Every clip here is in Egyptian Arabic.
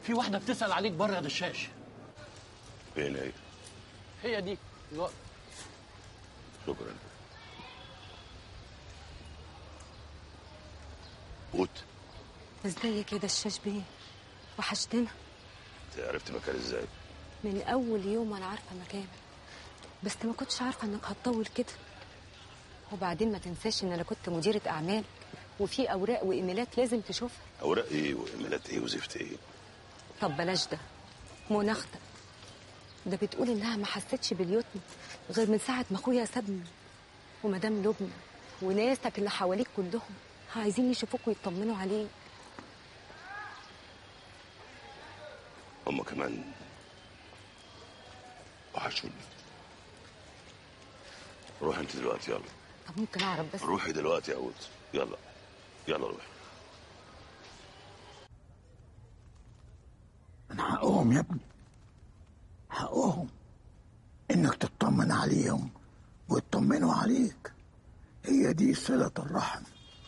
في واحده بتسال عليك بره يا دشاش فين هي هي دي الو- شكرا قوت ازيك يا دشاش بيه وحشتنا انت عرفت مكان ازاي من اول يوم انا عارفه مكانك بس ما كنتش عارفه انك هتطول كده وبعدين ما تنساش ان انا كنت مديره اعمال وفي اوراق وايميلات لازم تشوفها اوراق ايه وايميلات ايه وزفت ايه طب بلاش ده مناخ ده ده بتقول انها ما حستش باليتم غير من ساعه ما اخويا سابني ومدام لبنى وناسك اللي حواليك كلهم عايزين يشوفوك ويطمنوا عليك هما كمان وحشوني روح انت دلوقتي يلا طب ممكن اعرف بس روحي دلوقتي يا عود يلا يلا روحي من حقهم يا ابني حقهم انك تطمن عليهم ويطمنوا عليك هي دي صلة الرحم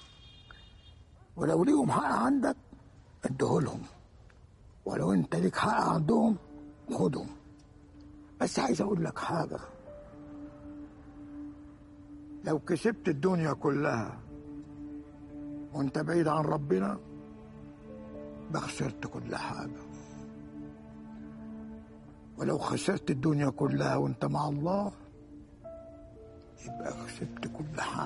ولو ليهم حق عندك اديهولهم ولو انت ليك حق عندهم خدهم بس عايز اقول لك حاجة لو كسبت الدنيا كلها وانت بعيد عن ربنا بخسرت كل حاجه ولو خسرت الدنيا كلها وانت مع الله يبقى كسبت كل حاجة